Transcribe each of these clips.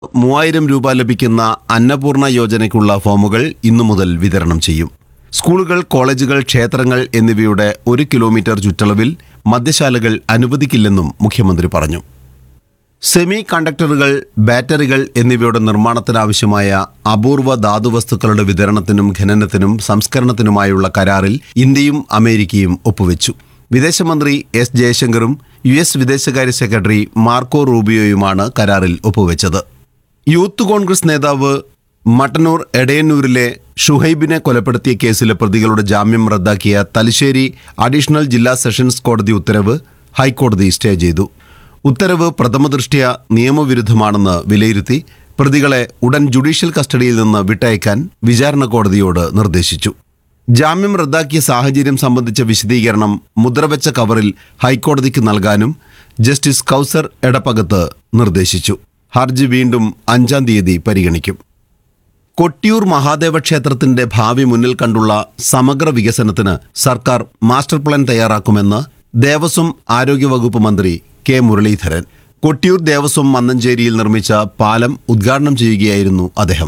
മൂവായിരം രൂപ ലഭിക്കുന്ന അന്നപൂർണ യോജനയ്ക്കുള്ള ഫോമുകൾ ഇന്നു മുതൽ വിതരണം ചെയ്യും സ്കൂളുകൾ കോളേജുകൾ ക്ഷേത്രങ്ങൾ എന്നിവയുടെ ഒരു കിലോമീറ്റർ ചുറ്റളവിൽ മദ്യശാലകൾ അനുവദിക്കില്ലെന്നും മുഖ്യമന്ത്രി പറഞ്ഞു സെമി കണ്ടക്ടറുകൾ ബാറ്ററികൾ എന്നിവയുടെ നിർമ്മാണത്തിനാവശ്യമായ അപൂർവ ധാതുവസ്തുക്കളുടെ വിതരണത്തിനും ഖനനത്തിനും സംസ്കരണത്തിനുമായുള്ള കരാറിൽ ഇന്ത്യയും അമേരിക്കയും ഒപ്പുവെച്ചു വിദേശമന്ത്രി എസ് ജയശങ്കറും യു എസ് വിദേശകാര്യ സെക്രട്ടറി മാർക്കോ റൂബിയോയുമാണ് കരാറിൽ ഒപ്പുവെച്ചത് യൂത്ത് കോൺഗ്രസ് നേതാവ് മട്ടന്നൂർ എടയന്നൂരിലെ ഷുഹൈബിനെ കൊലപ്പെടുത്തിയ കേസിലെ പ്രതികളുടെ ജാമ്യം റദ്ദാക്കിയ തലശ്ശേരി അഡീഷണൽ ജില്ലാ സെഷൻസ് കോടതി ഉത്തരവ് ഹൈക്കോടതി സ്റ്റേ ചെയ്തു ഉത്തരവ് പ്രഥമദൃഷ്ട്യ നിയമവിരുദ്ധമാണെന്ന് വിലയിരുത്തി പ്രതികളെ ഉടൻ ജുഡീഷ്യൽ കസ്റ്റഡിയിൽ നിന്ന് വിട്ടയക്കാൻ വിചാരണ കോടതിയോട് നിർദ്ദേശിച്ചു ജാമ്യം റദ്ദാക്കിയ സാഹചര്യം സംബന്ധിച്ച വിശദീകരണം മുദ്രവെച്ച കവറിൽ ഹൈക്കോടതിക്ക് നൽകാനും ജസ്റ്റിസ് കൗസർ എടപ്പകത്ത് നിർദ്ദേശിച്ചു ഹർജി വീണ്ടും അഞ്ചാം തീയതി പരിഗണിക്കും കൊട്ടിയൂർ മഹാദേവ ക്ഷേത്രത്തിന്റെ ഭാവി മുന്നിൽ കണ്ടുള്ള സമഗ്ര വികസനത്തിന് സർക്കാർ മാസ്റ്റർ പ്ലാൻ തയ്യാറാക്കുമെന്ന് ദേവസ്വം ആരോഗ്യവകുപ്പ് മന്ത്രി കെ മുരളീധരൻ കൊട്ടിയൂർ ദേവസ്വം മന്നഞ്ചേരിയിൽ നിർമ്മിച്ച പാലം ഉദ്ഘാടനം ചെയ്യുകയായിരുന്നു അദ്ദേഹം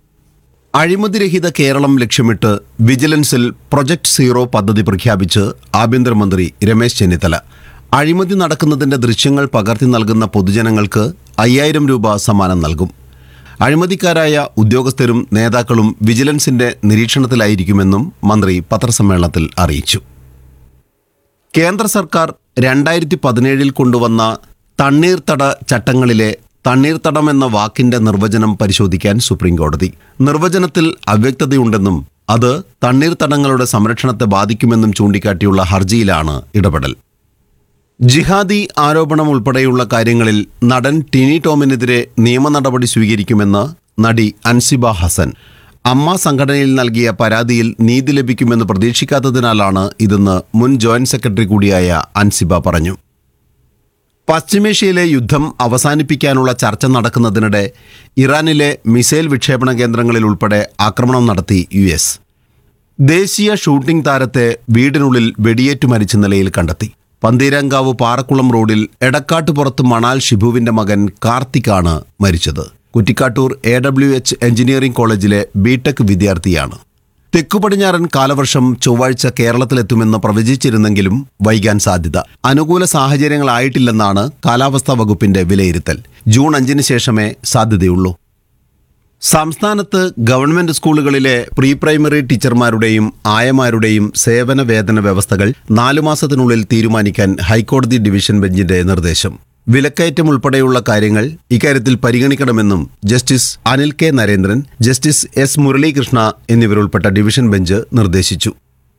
അഴിമതിരഹിത കേരളം ലക്ഷ്യമിട്ട് വിജിലൻസിൽ പ്രൊജക്ട് സീറോ പദ്ധതി പ്രഖ്യാപിച്ച് ആഭ്യന്തരമന്ത്രി രമേശ് ചെന്നിത്തല അഴിമതി നടക്കുന്നതിന്റെ ദൃശ്യങ്ങൾ പകർത്തി നൽകുന്ന പൊതുജനങ്ങൾക്ക് അയ്യായിരം രൂപ സമ്മാനം നൽകും അഴിമതിക്കാരായ ഉദ്യോഗസ്ഥരും നേതാക്കളും വിജിലൻസിന്റെ നിരീക്ഷണത്തിലായിരിക്കുമെന്നും മന്ത്രി പത്രസമ്മേളനത്തിൽ അറിയിച്ചു കേന്ദ്ര സർക്കാർ രണ്ടായിരത്തി പതിനേഴിൽ കൊണ്ടുവന്ന തണ്ണീർത്തട ചട്ടങ്ങളിലെ തണ്ണീർത്തടം എന്ന വാക്കിന്റെ നിർവചനം പരിശോധിക്കാൻ സുപ്രീം കോടതി നിർവചനത്തിൽ അവ്യക്തതയുണ്ടെന്നും അത് തണ്ണീർത്തടങ്ങളുടെ സംരക്ഷണത്തെ ബാധിക്കുമെന്നും ചൂണ്ടിക്കാട്ടിയുള്ള ഹർജിയിലാണ് ഇടപെടൽ ജിഹാദി ആരോപണം ഉൾപ്പെടെയുള്ള കാര്യങ്ങളിൽ നടൻ ടിനി ടോമിനെതിരെ നിയമ നടപടി സ്വീകരിക്കുമെന്ന് നടി അൻസിബ ഹസൻ അമ്മ സംഘടനയിൽ നൽകിയ പരാതിയിൽ നീതി ലഭിക്കുമെന്ന് പ്രതീക്ഷിക്കാത്തതിനാലാണ് ഇതെന്ന് മുൻ ജോയിന്റ് സെക്രട്ടറി കൂടിയായ അൻസിബ പറഞ്ഞു പശ്ചിമേഷ്യയിലെ യുദ്ധം അവസാനിപ്പിക്കാനുള്ള ചർച്ച നടക്കുന്നതിനിടെ ഇറാനിലെ മിസൈൽ വിക്ഷേപണ കേന്ദ്രങ്ങളിൽ ഉൾപ്പെടെ ആക്രമണം നടത്തി യു എസ് ദേശീയ ഷൂട്ടിംഗ് താരത്തെ വീടിനുള്ളിൽ വെടിയേറ്റു മരിച്ച നിലയിൽ കണ്ടെത്തി പന്തീരങ്കാവ് പാറക്കുളം റോഡിൽ എടക്കാട്ടുപുറത്ത് മണാൽ ഷിബുവിന്റെ മകൻ കാർത്തിക്കാണ് മരിച്ചത് Kuttikkattoor A W H engineering കോളേജിലെ ബിടെക് വിദ്യാർത്ഥിയാണ് തെക്കുപടിഞ്ഞാറൻ കാലവർഷം ചൊവ്വാഴ്ച കേരളത്തിലെത്തുമെന്ന് പ്രവചിച്ചിരുന്നെങ്കിലും വൈകാൻ സാധ്യത അനുകൂല സാഹചര്യങ്ങളായിട്ടില്ലെന്നാണ് കാലാവസ്ഥാ വകുപ്പിന്റെ വിലയിരുത്തൽ ജൂൺ അഞ്ചിന് ശേഷമേ സാധ്യതയുള്ളൂ സംസ്ഥാനത്ത് ഗവൺമെന്റ് സ്കൂളുകളിലെ പ്രീ പ്രൈമറി ടീച്ചർമാരുടെയും ആയമാരുടെയും സേവന വേതന വ്യവസ്ഥകൾ നാലു മാസത്തിനുള്ളിൽ തീരുമാനിക്കാൻ ഹൈക്കോടതി ഡിവിഷൻ ബെഞ്ചിന്റെ നിർദ്ദേശം വിലക്കയറ്റം ഉൾപ്പെടെയുള്ള കാര്യങ്ങൾ ഇക്കാര്യത്തിൽ പരിഗണിക്കണമെന്നും justice Anil K Narendran justice S Muralikrishna എന്നിവരുൾപ്പെട്ട ഡിവിഷൻ ബെഞ്ച് നിർദ്ദേശിച്ചു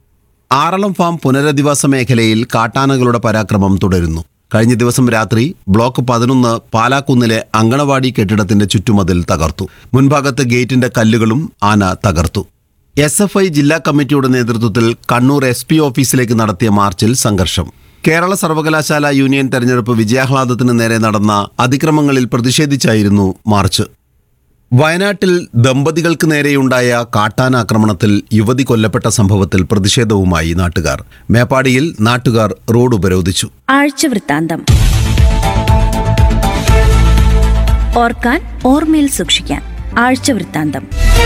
ആറളം ഫാം പുനരധിവാസ മേഖലയിൽ കാട്ടാനകളുടെ പരാക്രമം തുടരുന്നു കഴിഞ്ഞ ദിവസം രാത്രി ബ്ലോക്ക് പതിനൊന്ന് പാലാക്കുന്നിലെ അങ്കണവാടി കെട്ടിടത്തിന്റെ ചുറ്റുമതിൽ തകർത്തു മുൻഭാഗത്തെ ഗേറ്റിന്റെ കല്ലുകളും ആന തകർത്തു എസ് എഫ് ഐ ജില്ലാ കമ്മിറ്റിയുടെ നേതൃത്വത്തിൽ കണ്ണൂർ എസ് പി ഓഫീസിലേക്ക് നടത്തിയ മാർച്ചിൽ സംഘർഷം കേരള സർവകലാശാല യൂണിയൻ തെരഞ്ഞെടുപ്പ് വിജയാഹ്ലാദത്തിന് നേരെ നടന്ന അതിക്രമങ്ങളിൽ പ്രതിഷേധിച്ചായിരുന്നു മാർച്ച് വയനാട്ടിൽ ദമ്പതികൾക്ക് നേരെയുണ്ടായ കാട്ടാന ആക്രമണത്തിൽ യുവതി കൊല്ലപ്പെട്ട സംഭവത്തിൽ പ്രതിഷേധവുമായി നാട്ടുകാർ മേപ്പാടിയിൽ നാട്ടുകാർ റോഡ് ഉപരോധിച്ചു ആഴ്ചവൃത്താന്തം ഓർക്കാൻ ഓർമ്മയിൽ സൂക്ഷിക്കാൻ ആഴ്ചവൃത്താന്തം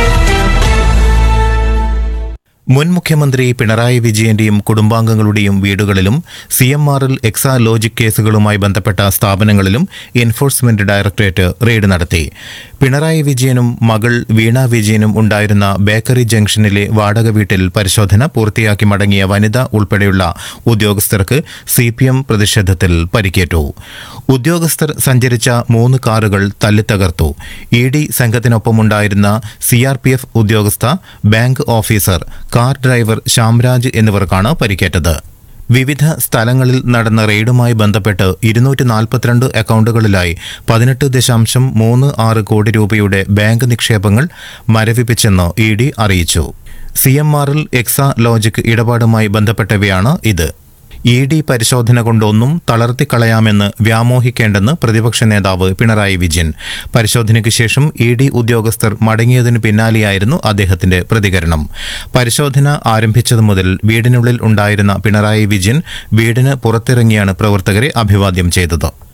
മുൻ മുഖ്യമന്ത്രി പിണറായി വിജയന്റെയും കുടുംബാംഗങ്ങളുടെയും വീടുകളിലും സി എം ആറിൽ എക്സാ ലോജിക് കേസുകളുമായി ബന്ധപ്പെട്ട സ്ഥാപനങ്ങളിലും എൻഫോഴ്സ്മെന്റ് ഡയറക്ടറേറ്റ് റെയ്ഡ് നടത്തി പിണറായി വിജയനും മകൾ വീണ വിജയനും ഉണ്ടായിരുന്ന ബേക്കറി ജംഗ്ഷനിലെ വാടക വീട്ടിൽ പരിശോധന പൂർത്തിയാക്കി മടങ്ങിയ വനിത ഉൾപ്പെടെയുള്ള ഉദ്യോഗസ്ഥർക്ക് സി പി എം പ്രതിഷേധത്തിൽ പരിക്കേറ്റു ഉദ്യോഗസ്ഥർ സഞ്ചരിച്ച മൂന്ന് കാറുകൾ തല്ലിത്തകർത്തു ഇ ഡി സംഘത്തിനൊപ്പമുണ്ടായിരുന്ന സി ആർ പി എഫ് ഉദ്യോഗസ്ഥ bank officer car driver Shyamraj എന്നിവർക്കാണ് പരിക്കേറ്റത് വിവിധ സ്ഥലങ്ങളിൽ നടന്ന റെയ്ഡുമായി ബന്ധപ്പെട്ട് ഇരുന്നൂറ്റി നാൽപ്പത്തിരണ്ട് അക്കൗണ്ടുകളിലായി പതിനെട്ട് ദശാംശം മൂന്ന് ആറ് കോടി രൂപയുടെ ബാങ്ക് നിക്ഷേപങ്ങൾ മരവിപ്പിച്ചെന്ന് ഇ ഡി അറിയിച്ചു സി എം ആറിൽ എക്സ ലോജിക് ഇടപാടുമായി ബന്ധപ്പെട്ടവയാണ് ഇത് ഇ ഡി പരിശോധന കൊണ്ടൊന്നും തളർത്തിക്കളയാമെന്ന് വ്യാമോഹിക്കേണ്ടെന്ന് പ്രതിപക്ഷ നേതാവ് പിണറായി വിജയൻ പരിശോധനയ്ക്ക് ശേഷം ഇ ഡി ഉദ്യോഗസ്ഥർ മടങ്ങിയതിനു പിന്നാലെയായിരുന്നു അദ്ദേഹത്തിന്റെ പ്രതികരണം പരിശോധന ആരംഭിച്ചതു മുതൽ വീടിനുള്ളിൽ ഉണ്ടായിരുന്ന പിണറായി വിജയൻ വീടിന് പുറത്തിറങ്ങിയാണ് പ്രവർത്തകരെ അഭിവാദ്യം ചെയ്തത്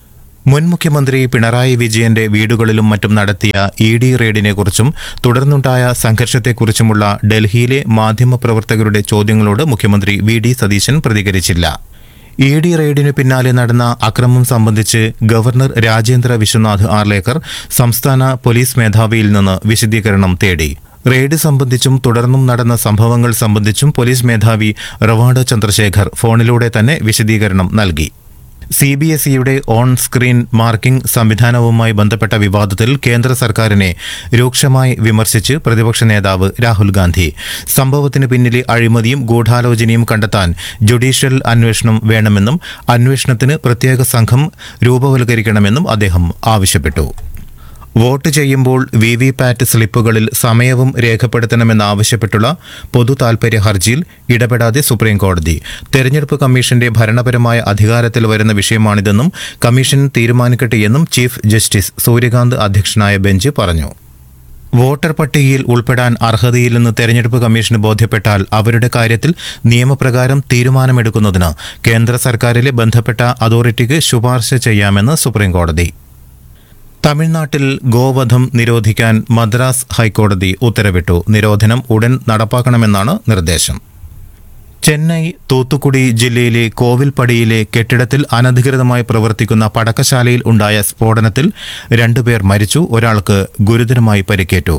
മുൻ മുഖ്യമന്ത്രി പിണറായി വിജയന്റെ വീടുകളിലും മറ്റും നടത്തിയ ഇ ഡി റെയ്ഡിനെക്കുറിച്ചും തുടർന്നുണ്ടായ സംഘർഷത്തെക്കുറിച്ചുമുള്ള ഡൽഹിയിലെ മാധ്യമപ്രവർത്തകരുടെ ചോദ്യങ്ങളോട് മുഖ്യമന്ത്രി വി ഡി സതീശൻ പ്രതികരിച്ചില്ല ഇ ഡി റെയ്ഡിനു പിന്നാലെ നടന്ന അക്രമം സംബന്ധിച്ച് ഗവർണർ രാജേന്ദ്ര വിശ്വനാഥ് ആർലേക്കർ സംസ്ഥാന പോലീസ് മേധാവിയിൽ നിന്ന് വിശദീകരണം തേടി റെയ്ഡ് സംബന്ധിച്ചും തുടർന്നും നടന്ന സംഭവങ്ങൾ സംബന്ധിച്ചും പോലീസ് മേധാവി റവാഡ ചന്ദ്രശേഖർ ഫോണിലൂടെ തന്നെ വിശദീകരണം നൽകി സി ബി എസ് ഇയുടെ ഓൺ സ്ക്രീൻ മാർക്കിംഗ് സംവിധാനവുമായി ബന്ധപ്പെട്ട വിവാദത്തിൽ കേന്ദ്ര സർക്കാരിനെ രൂക്ഷമായി വിമർശിച്ച് പ്രതിപക്ഷ നേതാവ് രാഹുൽ ഗാന്ധി സംഭവത്തിന് പിന്നിലെ അഴിമതിയും ഗൂഢാലോചനയും കണ്ടെത്താൻ ജുഡീഷ്യൽ അന്വേഷണം വേണമെന്നും അന്വേഷണത്തിന് പ്രത്യേക സംഘം രൂപവൽക്കരിക്കണമെന്നും അദ്ദേഹം ആവശ്യപ്പെട്ടു വോട്ട് ചെയ്യുമ്പോൾ വി വി പാറ്റ് സ്ലിപ്പുകളിൽ സമയവും രേഖപ്പെടുത്തണമെന്നാവശ്യപ്പെട്ടുള്ള പൊതു താൽപര്യ ഹർജിയിൽ ഇടപെടാതെ സുപ്രീം കോടതി തെരഞ്ഞെടുപ്പ് കമ്മീഷന്റെ ഭരണപരമായ അധികാരത്തിൽ വരുന്ന വിഷയമാണിതെന്നും കമ്മീഷൻ തീരുമാനിക്കട്ടെ എന്നും ചീഫ് ജസ്റ്റിസ് സൂര്യകാന്ത് അധ്യക്ഷനായ ബെഞ്ച് പറഞ്ഞു വോട്ടർ പട്ടികയിൽ ഉൾപ്പെടാൻ അർഹതയില്ലെന്ന് തെരഞ്ഞെടുപ്പ് കമ്മീഷന് ബോധ്യപ്പെട്ടാൽ അവരുടെ കാര്യത്തിൽ നിയമപ്രകാരം തീരുമാനമെടുക്കുന്നതിന് കേന്ദ്ര സർക്കാരിലെ ബന്ധപ്പെട്ട അതോറിറ്റിക്ക് ശുപാർശ ചെയ്യാമെന്ന് സുപ്രീം കോടതി തമിഴ്നാട്ടിൽ ഗോവധം നിരോധിക്കാൻ മദ്രാസ് ഹൈക്കോടതി ഉത്തരവിട്ടു നിരോധനം ഉടൻ നടപ്പാക്കണമെന്നാണ് നിർദ്ദേശം ചെന്നൈ തൂത്തുക്കുടി ജില്ലയിലെ കോവിൽപ്പടിയിലെ കെട്ടിടത്തിൽ അനധികൃതമായി പ്രവർത്തിക്കുന്ന പടക്കശാലയിൽ ഉണ്ടായ സ്ഫോടനത്തിൽ രണ്ടുപേർ മരിച്ചു ഒരാൾക്ക് ഗുരുതരമായി പരിക്കേറ്റു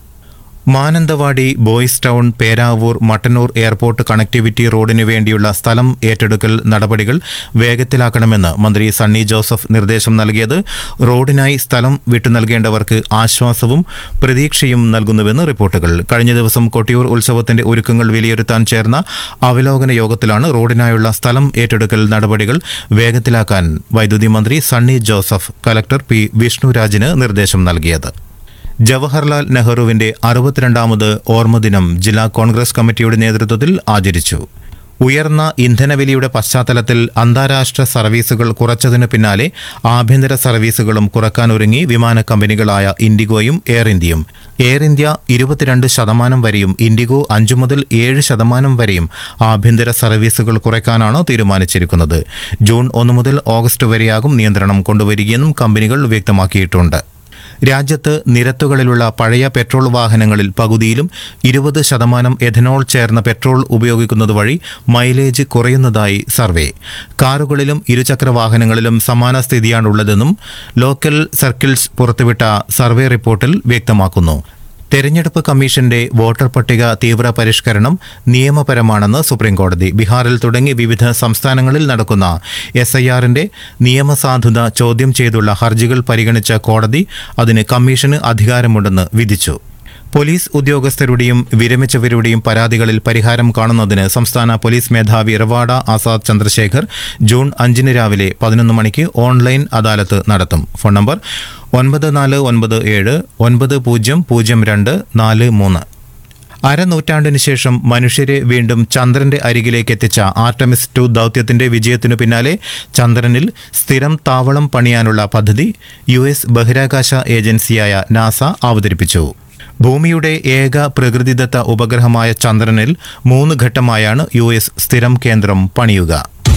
Mananthavady boys town Peravoor Mattannur airport connectivity റോഡിനു വേണ്ടിയുള്ള സ്ഥലം ഏറ്റെടുക്കൽ നടപടികൾ വേഗത്തിലാക്കണമെന്ന് മന്ത്രി സണ്ണി ജോസഫ് നിർദ്ദേശം നൽകിയത് റോഡിനായി സ്ഥലം വിട്ടു നൽകേണ്ടവർക്ക് ആശ്വാസവും പ്രതീക്ഷയും നൽകുന്നുവെന്ന് റിപ്പോർട്ടുകൾ കഴിഞ്ഞ ദിവസം കൊട്ടിയൂർ ഉത്സവത്തിന്റെ ഒരുക്കങ്ങൾ വിലയിരുത്താൻ ചേർന്ന അവലോകന യോഗത്തിലാണ് റോഡിനായുള്ള സ്ഥലം ഏറ്റെടുക്കൽ നടപടികൾ വേഗത്തിലാക്കാൻ വൈദ്യുതി മന്ത്രി സണ്ണി ജോസഫ് കലക്ടർ പി വിഷ്ണുരാജിന് നിർദ്ദേശം നൽകിയത് ജവഹർലാൽ നെഹ്റുവിന്റെ അറുപത്തിരണ്ടാമത് ഓർമ്മദിനം ജില്ലാ കോൺഗ്രസ് കമ്മിറ്റിയുടെ നേതൃത്വത്തിൽ ആചരിച്ചു ഉയർന്ന ഇന്ധനവിലയുടെ പശ്ചാത്തലത്തിൽ അന്താരാഷ്ട്ര സർവീസുകൾ കുറച്ചതിനു പിന്നാലെ ആഭ്യന്തര സർവീസുകളും കുറക്കാനൊരുങ്ങി വിമാന കമ്പനികളായ ഇൻഡിഗോയും എയർ ഇന്ത്യയും എയർ ഇന്ത്യ ഇരുപത്തിരണ്ട് ശതമാനം വരെയും ഇൻഡിഗോ അഞ്ചു മുതൽ ഏഴ് ശതമാനം വരെയും ആഭ്യന്തര സർവീസുകൾ കുറയ്ക്കാനാണ് തീരുമാനിച്ചിരിക്കുന്നത് ജൂൺ ഒന്ന് മുതൽ ഓഗസ്റ്റ് വരെയാകും നിയന്ത്രണം കൊണ്ടുവരികയെന്നും കമ്പനികൾ വ്യക്തമാക്കിയിട്ടുണ്ട് രാജ്യത്ത് നിരത്തുകളിലുള്ള പഴയ പെട്രോൾ വാഹനങ്ങളിൽ പകുതിയിലും ഇരുപത് ശതമാനം എഥനോൾ ചേർന്ന പെട്രോൾ ഉപയോഗിക്കുന്നത് വഴി മൈലേജ് കുറയുന്നതായി സർവേ കാറുകളിലും ഇരുചക്ര വാഹനങ്ങളിലും സമാന സ്ഥിതിയാണുള്ളതെന്നും ലോക്കൽ സർക്കിൾസ് പുറത്തുവിട്ട സർവേ റിപ്പോർട്ടിൽ വ്യക്തമാക്കുന്നു തെരഞ്ഞെടുപ്പ് കമ്മീഷന്റെ വോട്ടർ പട്ടിക തീവ്ര പരിഷ്കരണം നിയമപരമാണെന്ന് സുപ്രീംകോടതി ബീഹാറിൽ തുടങ്ങി വിവിധ സംസ്ഥാനങ്ങളിൽ നടക്കുന്ന എസ് ഐ ആറിന്റെ നിയമസാധുത ചോദ്യം ചെയ്തുള്ള ഹർജികൾ പരിഗണിച്ച കോടതി അതിന് കമ്മീഷന് അധികാരമുണ്ടെന്ന് വിധിച്ചു പോലീസ് ഉദ്യോഗസ്ഥരുടെയും വിരമിച്ചവരുടെയും പരാതികളിൽ പരിഹാരം കാണുന്നതിന് സംസ്ഥാന പോലീസ് മേധാവി റവാഡ ആസാദ് ചന്ദ്രശേഖർ ജൂൺ അഞ്ചിന് രാവിലെ പതിനൊന്ന് മണിക്ക് ഓൺലൈൻ അദാലത്ത് നടത്തും ഫോൺ നമ്പർ ഒൻപത് നാല് ഒൻപത് ഏഴ് ഒൻപത് പൂജ്യം പൂജ്യം രണ്ട് നാല് മൂന്ന് അരനൂറ്റാണ്ടിന് ശേഷം മനുഷ്യരെ വീണ്ടും ചന്ദ്രന്റെ അരികിലേക്ക് എത്തിച്ച ആർട്ടമിസ് ടു ദൗത്യത്തിന്റെ വിജയത്തിനു പിന്നാലെ ചന്ദ്രനിൽ സ്ഥിരം താവളം പണിയാനുള്ള പദ്ധതി യു എസ് ബഹിരാകാശ ഏജൻസിയായ നാസ അവതരിപ്പിച്ചു ഭൂമിയുടെ ഏക പ്രകൃതിദത്ത ഉപഗ്രഹമായ ചന്ദ്രനിൽ മൂന്ന് ഘട്ടമായാണ് യു എസ് സ്ഥിരം കേന്ദ്രം പണിയുക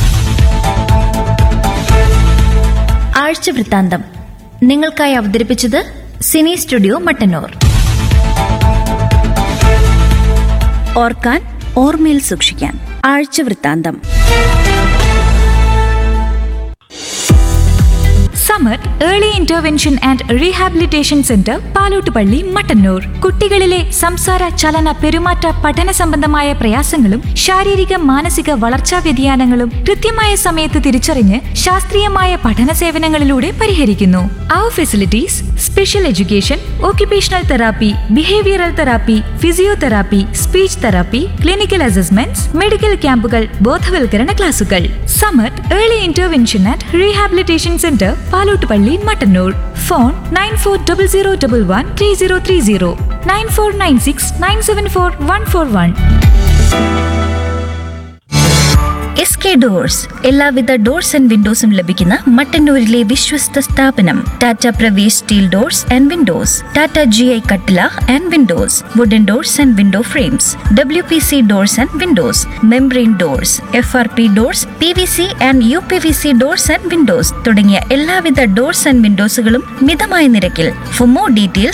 ആഴ്ച വൃത്താന്തം നിങ്ങൾക്കായി അവതരിപ്പിച്ചത് സിനി സ്റ്റുഡിയോ മട്ടന്നൂർ ഓർക്കാൻ ഓർമ്മയിൽ സൂക്ഷിക്കാൻ ആഴ്ച വൃത്താന്തം summer early intervention and rehabilitation centre Palottupalli Mattannur കുട്ടികളിലെ സംസാര ചലന പെരുമാറ്റ പഠന സംബന്ധമായ പ്രയാസങ്ങളും ശാരീരിക മാനസിക വളർച്ചാ വ്യതിയാനങ്ങളും കൃത്യമായ സമയത്ത് തിരിച്ചറിഞ്ഞ് ശാസ്ത്രീയമായ പഠന സേവനങ്ങളിലൂടെ പരിഹരിക്കുന്നു അവർ facilities special education occupational therapy behavioural therapy physiotherapy speech therapy clinical assessments medical ക്യാമ്പുകൾ ബോധവൽക്കരണ ക്ലാസുകൾ summer early intervention and rehabilitation centre Palottupalli Mattannur phone nine four double zero double one three zero three zero nine four nine six nine seven four one four one S K doors എല്ലാവിധ doors and വിൻഡോസും ലഭിക്കുന്ന മട്ടന്നൂരിലെ വിശ്വസ്ത സ്ഥാപനം Tata Pravesh steel doors and windows Tata G I കട്ടില and windows wooden doors and window frames W P C doors and windows membrane doors F R P doors P V C and U P V C doors and windows തുടങ്ങിയ എല്ലാവിധ doors and വിൻഡോസുകളും മിതമായ നിരക്കിൽ for more details